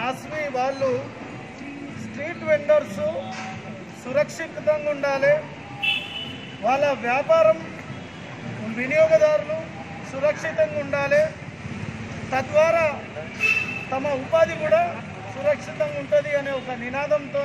నాస్వి వాళ్ళు street vendors సురక్షితంగా ఉండాలి వాళ్ళ వ్యాపారం వినియోగదారులు సురక్షితంగా ఉండాలి తద్వారా తమ ఉపాధి కూడా సురక్షితంగా ఉంటుంది అనే ఒక నినాదంతో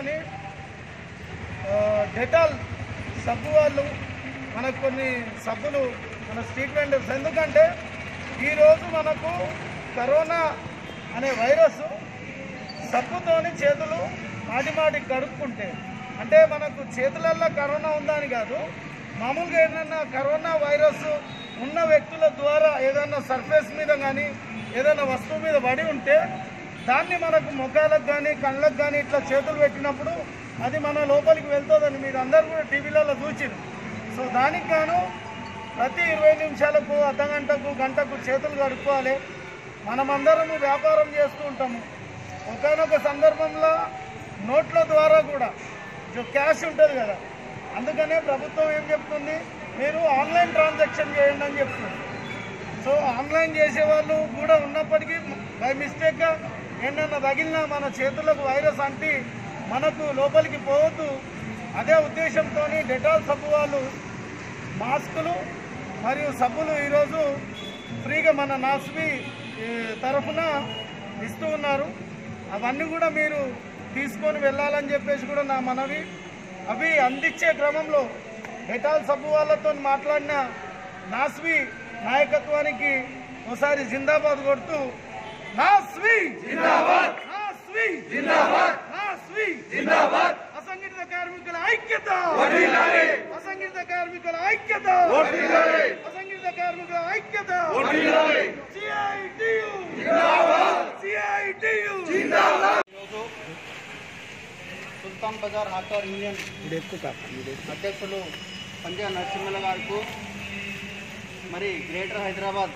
డెటాల్ సబ్బు వాళ్ళు మనకు కొన్ని సబ్బులు మన స్ట్రీట్ వెండర్స్ ఎందుకంటే ఈరోజు మనకు కరోనా అనే వైరస్ సబ్బుతోని చేతులు మాటి మాటి కడుక్కుంటే అంటే మనకు చేతులల్లో కరోనా ఉందా అని కాదు మామూలుగా ఏదైనా కరోనా వైరస్ ఉన్న వ్యక్తుల ద్వారా ఏదైనా సర్ఫేస్ మీద కానీ ఏదైనా వస్తువు మీద పడి ఉంటే దాన్ని మనకు ముఖాలకు కానీ కళ్ళకు కానీ ఇట్లా చేతులు పెట్టినప్పుడు అది మన లోపలికి వెళ్తుందని మీరు అందరూ కూడా టీవీలలో చూసిరు సో దానికి గాను ప్రతి ఇరవై నిమిషాలకు అర్ధ గంటకు గంటకు చేతులు కడుక్కోవాలి మనమందరము వ్యాపారం చేస్తూ ఉంటాము ఒకనొక సందర్భంలో నోట్ల ద్వారా కూడా జో క్యాష్ ఉంటుంది కదా అందుకనే ప్రభుత్వం ఏం చెప్తుంది మీరు ఆన్లైన్ ట్రాన్సాక్షన్ చేయండి అని చెప్తుంది సో ఆన్లైన్ చేసే వాళ్ళు కూడా ఉన్నప్పటికీ బై మిస్టేక్గా ఏంటన్నా తగిలినా మన చేతులకు వైరస్ అంటి మనకు లోపలికి పోవద్దు అదే ఉద్దేశంతో డెటాల్ సబ్బు వాళ్ళు మాస్కులు మరియు సబ్బులు ఈరోజు ఫ్రీగా మన నాస్వి ఈ, తరఫున ఇస్తూ ఉన్నారు అవన్నీ కూడా మీరు తీసుకొని వెళ్ళాలని చెప్పేసి కూడా నా మనవి అవి అందించే క్రమంలో డెటాల్ సబ్బు వాళ్ళతో మాట్లాడిన నాస్వి నాయకత్వానికి ఒకసారి జిందాబాద్ కొడుతూ నాస్వి జిందాబాద్ నాస్వి జిందాబాద్ నాస్వి జిందాబాద్ అసంఘటిత కార్మికుల ఐక్యత అసంఘటిత కార్మికుల ఐక్యత అసంఘటిత కార్మికుల ఐక్యత సిఐటియు సిఐటియు ఈరోజు సుల్తాన్ బజార్ హాకార్ యూనియన్ అధ్యక్షులు పంజా నరసింహల గారికి మరి గ్రేటర్ హైదరాబాద్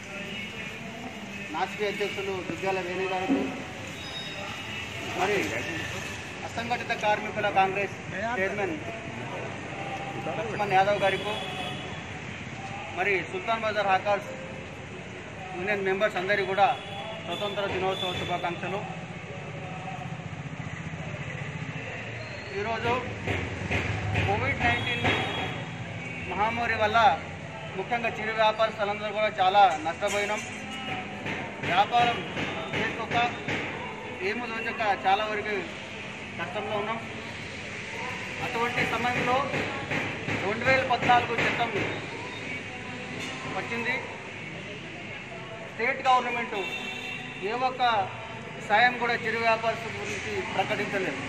నాసిక్ అధ్యక్షులు దుగ్గాల వేణు గారికి మరి అసంఘటిత కార్మికుల కాంగ్రెస్ చైర్మన్ లక్ష్మణ్ యాదవ్ గారికి మరి Sultan Bazar hawkers union members అందరికీ కూడా స్వతంత్ర దినోత్సవ శుభాకాంక్షలు ఈరోజు కోవిడ్ నైన్టీన్ మహమ్మారి వల్ల ముఖ్యంగా చిరు వ్యాపారస్తులందరూ కూడా చాలా నష్టపోయినాం వ్యాపారం చేసుకోక ఏమి రోజుక చాలా వరకు కష్టంలో ఉన్నాం అటువంటి సమయంలో రెండు వేల పద్నాలుగు చట్టం వచ్చింది స్టేట్ గవర్నమెంట్ ఏ ఒక్క సాయం కూడా చిరు వ్యాపారస్తుల గురించి ప్రకటించలేదు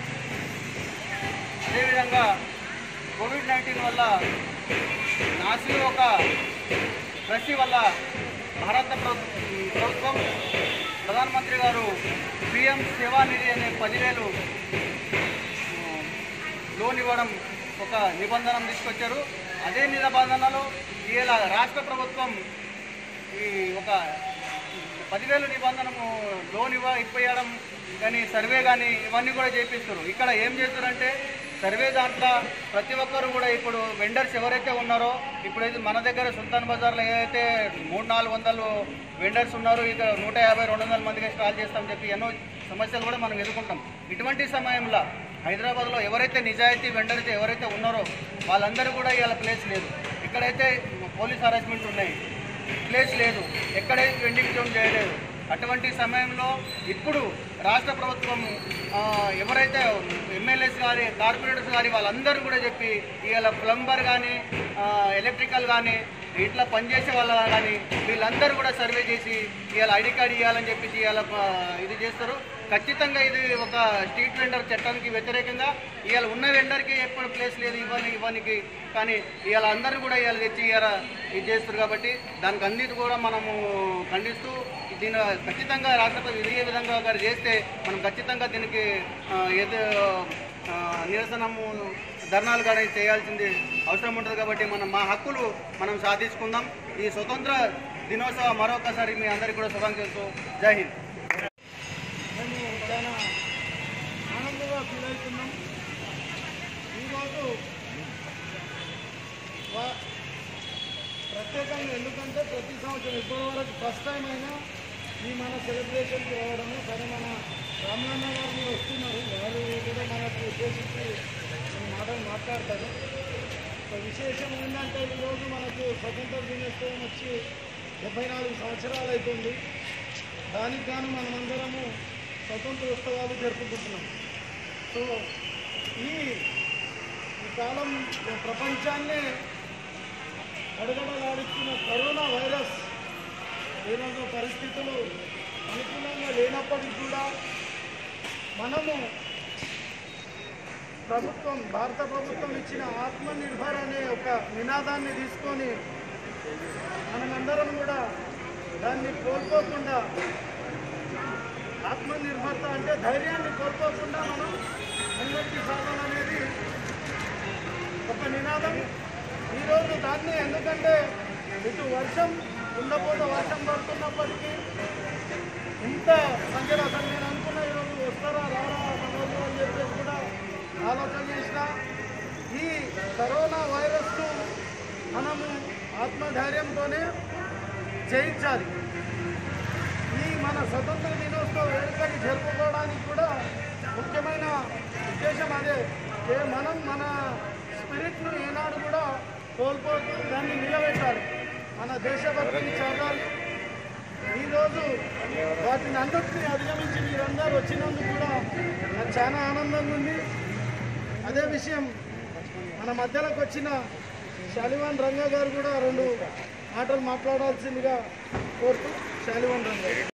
అదేవిధంగా కోవిడ్ నైన్టీన్ వల్ల నాసిలో ఒక కృషి వల్ల భారత ప్రభు- ప్రభుత్వం ప్రధానమంత్రి గారు పిఎం సేవానిధి అనే పదివేలు ఆ, లోన్ ఇవ్వడం ఒక నిబంధన తీసుకొచ్చారు అదే నిబంధనలో ఇలా రాష్ట్ర ప్రభుత్వం ఈ ఒక పదివేలు నిబంధనము లోన్ ఇవ్వ ఇప్పియడం కానీ సర్వే కానీ ఇవన్నీ కూడా చేపిస్తారు ఇక్కడ ఏం చేస్తారంటే సర్వే దాంట్లో ప్రతి ఒక్కరు కూడా ఇప్పుడు వెండర్స్ ఎవరైతే ఉన్నారో ఇప్పుడైతే మన దగ్గర సుల్తాన్ బజార్లో ఏదైతే మూడు నాలుగు వందలు వెండర్స్ ఉన్నారో ఇక నూట యాభై రెండు వందల మందికి స్టాల్ చేస్తామని చెప్పి ఎన్నో సమస్యలు కూడా మనం ఎదుర్కొంటాం ఇటువంటి సమయంలో హైదరాబాద్లో ఎవరైతే నిజాయితీ వెండర్స్ ఎవరైతే ఉన్నారో వాళ్ళందరూ కూడా ఇవాళ ప్లేస్ లేదు ఇక్కడైతే పోలీస్ హరాస్మెంట్ ఉన్నాయి ప్లేస్ లేదు ఎక్కడే వెండింగ్ జోన్ చేయలేదు అటువంటి సమయంలో ఇప్పుడు రాష్ట్ర ప్రభుత్వం ఆ, ఎవరైతే ఎమ్మెల్యేస్ కానీ కార్పొరేటర్స్ కానీ వాళ్ళందరూ కూడా చెప్పి ఇవాళ ప్లంబర్ కానీ ఎలక్ట్రికల్ కానీ ఇట్లా పనిచేసే వాళ్ళ కానీ వీళ్ళందరూ కూడా సర్వే చేసి ఇవాళ ఐడి కార్డు ఇవ్వాలని చెప్పేసి ఇవాళ ఆ, ఇది చేస్తారు ఖచ్చితంగా ఇది ఒక స్ట్రీట్ వెండర్ చట్టానికి వ్యతిరేకంగా ఇవాళ ఉన్న వెండర్కి ఎప్పుడు ప్లేస్ లేదు ఇవ్వని ఇవ్వనికి కానీ ఇవాళ అందరూ కూడా ఇవాళ తెచ్చి ఇవాళ ఇది చేస్తారు కాబట్టి దానికి అన్నిటి కూడా మనము ఖండిస్తూ దీని ఖచ్చితంగా రాష్ట్రపతి ఇదే విధంగా గారు చేస్తే మనం ఖచ్చితంగా దీనికి ఆ, ఏదో ఆ, నిరసనము ధర్నాలు కానీ చేయాల్సింది అవసరం ఉంటుంది కాబట్టి మనం మా హక్కులు మనం సాధించుకుందాం ఈ స్వతంత్ర దినోత్సవ మరొకసారి మీ అందరికీ కూడా శుభాకాంక్షలు జై హింద్ మేము చాలా ఆనందంగా ఫీల్ అవుతున్నాం ఈరోజు వా- ప్రత్యేకంగా ఎందుకంటే ప్రతి సంవత్సరం ఇప్పటి వరకు ఫస్ట్ టైం అయినా ఈ మన సెలబ్రేషన్కి రావడము సరే మన ఎందుకంటే ఈరోజు మనకు స్వతంత్ర దినోత్సవం వచ్చి డెబ్బై నాలుగు సంవత్సరాలు అవుతుంది దానికి గాను మనమందరము స్వతంత్ర ఉత్సవాలు జరుపుకుంటున్నాం సో ఈ ఈ కాలం ప్రపంచాన్నే అడగడలాడిస్తున్న కరోనా వైరస్ ఈరోజు పరిస్థితులు అనుకూలంగా లేనప్పటికీ కూడా మనము ప్రభుత్వం భారత ప్రభుత్వం ఇచ్చిన ఆత్మనిర్భర్ అనే ఒక నినాదాన్ని తీసుకొని మనమందరం కూడా దాన్ని కోల్పోకుండా ఆత్మనిర్భరత అంటే ధైర్యాన్ని కోల్పోకుండా మనం ముందరికి సాగాలనేది ఒక నినాదం ఈరోజు దాన్ని ఎందుకంటే ఇటు వర్షం ఉండబోతే వర్షం పడుతున్నప్పటికీ ఇంత సంఖ్యలో అసలు నేను అనుకున్న ఈరోజు వస్తారా రారా మనోళ్ళు అని చెప్పేసి కూడా ఆలోచన చేసిన ఈ కరోనా వైరస్ను మనము ఆత్మధైర్యంతోనే జయించాలి ఈ మన స్వతంత్ర దినోత్సవ వేడుకని జరుపుకోవడానికి కూడా ముఖ్యమైన ఉద్దేశం అదే ఏ మనం మన స్పిరిట్ను ఏనాడు కూడా కోల్పోతూ దాన్ని నిలబెట్టాలి మన దేశభక్తిని చదవాలి ఈరోజు వాటిని అన్నిటిని అధిగమించి మీరందరూ వచ్చినందుకు కూడా నాకు చాలా ఆనందంగా ఉంది అదే విషయం మన మధ్యలోకి వచ్చిన శాలివాన్ రంగా గారు కూడా రెండు మాటలు మాట్లాడాల్సిందిగా కోరుతూ శాలివాన్ రంగా